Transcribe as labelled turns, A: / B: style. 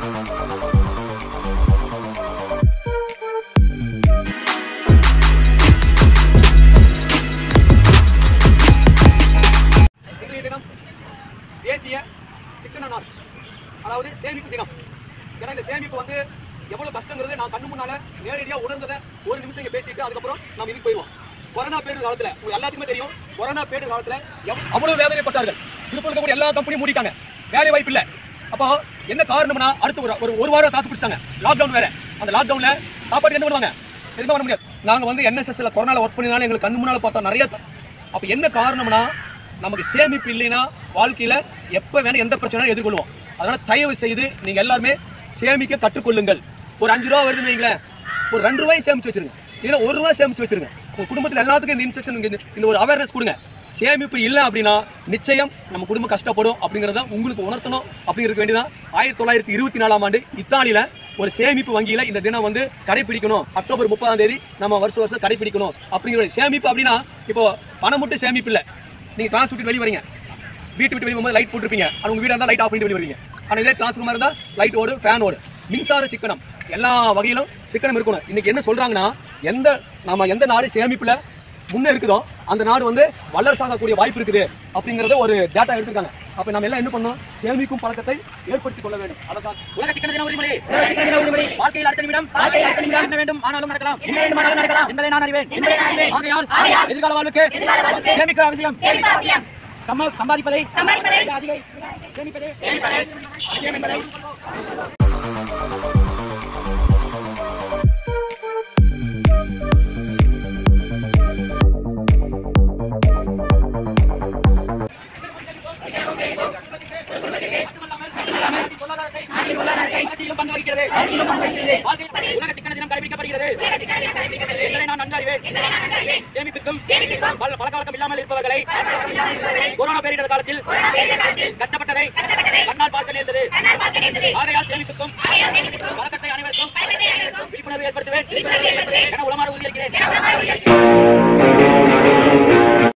A: இன்றைய தினம் தேசிய சிக்கன நாள் அதாவது சேமிப்பு தினம் ஏன்னா இந்த சேமிப்பு வந்து எவ்வளவு கஷ்டங்கிறது நான் கண்ணு முன்னால நேரடியாக உணர்ந்ததை ஒரு நிமிஷம் இங்க பேசிட்டு அதுக்கப்புறம் நம்ம இதுக்கு போயிடுவோம் கொரோனா பேரிடர் காலத்துல உங்க எல்லாத்துக்குமே தெரியும் கொரோனா பேரிடர் காலத்துல எவ்- அவ்வளவு வேதனைப்பட்டார்கள் திருப்பூர் இருக்கக்கூடிய எல்லா கம்பெனியும் மூடிட்டாங்க வேலை வாய்ப்பு இல்ல அப்போ என்ன காரணம்னா அடுத்து ஒரு ஒரு ஒரு வாரம் தாக்கு பிடிச்சிட்டாங்க லாக்டவுன் வேற அந்த லாக்டவுன்ல சாப்பாடு என்ன பண்ணுவாங்க எதுவுமே பண்ண முடியாது நாங்க வந்து என்எஸ்எஸ்ல கொரோனால ஒர்க் பண்ணினாலும் எங்களுக்கு கண்ணு முன்னால பார்த்தோம் நிறைய அப்ப என்ன காரணம்னா நமக்கு சேமிப்பு இல்லைன்னா வாழ்க்கையில எப்ப வேணா எந்த பிரச்சனையும் எதிர்கொள்வோம் அதனால தயவு செய்து நீங்க எல்லாருமே சேமிக்க கற்றுக்கொள்ளுங்கள் ஒரு அஞ்சு ரூபா வருதுன்னு வைங்களேன் ஒரு ரெண்டு ரூபாய் சேமிச்சு வச்சிருங்க இல்ல ஒரு ரூபாய் சேமிச்சு வச்சிருங்க உங்க குடும்பத்துல எல்லாத்துக்கும் இந்த இன்ஸ்ட்ரக்ஷன் இந்த இந்த ஒரு அவேர்னஸ் கொடுங்க சேமிப்பு இல்லை அப்படின்னா நிச்சயம் நம்ம குடும்பம் கஷ்டப்படும் அப்படிங்கிறத உங்களுக்கு உணர்த்தணும் அப்படிங்கிறது வேண்டியதான் ஆயிரத்தி தொள்ளாயிரத்தி இருபத்தி நாலாம் ஆண்டு இத்தாலியில ஒரு சேமிப்பு வங்கியில இந்த தினம் வந்து கடைபிடிக்கணும் அக்டோபர் முப்பதாம் தேதி நம்ம வருஷம் வருஷம் கடைபிடிக்கணும் அப்படிங்கிற சேமிப்பு அப்படின்னா இப்போ பணம் மட்டும் சேமிப்பு இல்லை நீங்க கிளாஸ் விட்டு வெளியே வரீங்க வீட்டு விட்டு வெளியே போகும்போது லைட் போட்டுருப்பீங்க அது உங்க வீடா இருந்தால் லைட் ஆஃப் பண்ணிட்டு வெளியே வருவீங்க ஆனால் இதே டிரான்ஸ்ஃபார்மர் இருந்தால் லைட் ஓடு ஃபேன் ஓடு மின்சார சிக்கனம் எல்லா வகையிலும் சிக்கனம் இருக்கணும் இன்னைக்கு என்ன சொல்றாங்கன்னா எந்த நாம எந்த நாடு சேமிப்புல முன்னே இருக்குதோ அந்த நாடு வந்து வல்லரசாகக்கூடிய வாய்ப்பு இருக்குது அப்படிங்கறத ஒரு டேட்டா எடுத்திருக்காங்க அப்ப நம்ம எல்லாம் என்ன பண்ணணும் சேமிக்கும் பழக்கத்தை ஏற்படுத்திக் கொள்ள வேண்டும் அதான்
B: உலக சிக்கன தின உரிமை உலக சிக்கன தின உரிமை வாழ்க்கையில் அடுத்த நிமிடம் வாழ்க்கையில் அடுத்த நிமிடம் என்ன வேண்டும் ஆனாலும் நடக்கலாம் என்ன வேண்டுமானாலும் நடக்கலாம் என்பதை நான் அறிவேன் என்பதை நான் அறிவேன் ஆகையால் எதிர்கால வாழ்வுக்கு சேமிக்க அவசியம் சம்ம- சம்பாதிப்பதை அதிக சேமிப்பதே அவசியம் என்பதை வளர்ச்சியிலும் பங்கு வகிக்கிறது. வாழ்க்கையில் உலக சிக்கன தினம் கடைபிடிக்கப்படுகிறது என்பதை நான் நன்கு அறிவேன் சேமிப்புக்கும் பல- பழக்கவழக்கம் இல்லாமல் இருப்பவர்களை கொரோனா பேரிடர் காலத்தில் கஷ்டப்பட்டதை கண்ணால் பார்க்க நேர்ந்தது ஆகையால் சேமிப்புக்கும் பழக்கத்தை அனைவருக்கும் விழிப்புணர்வு ஏற்படுத்துவேன் என உளமாற உறுதியளிக்கிறேன்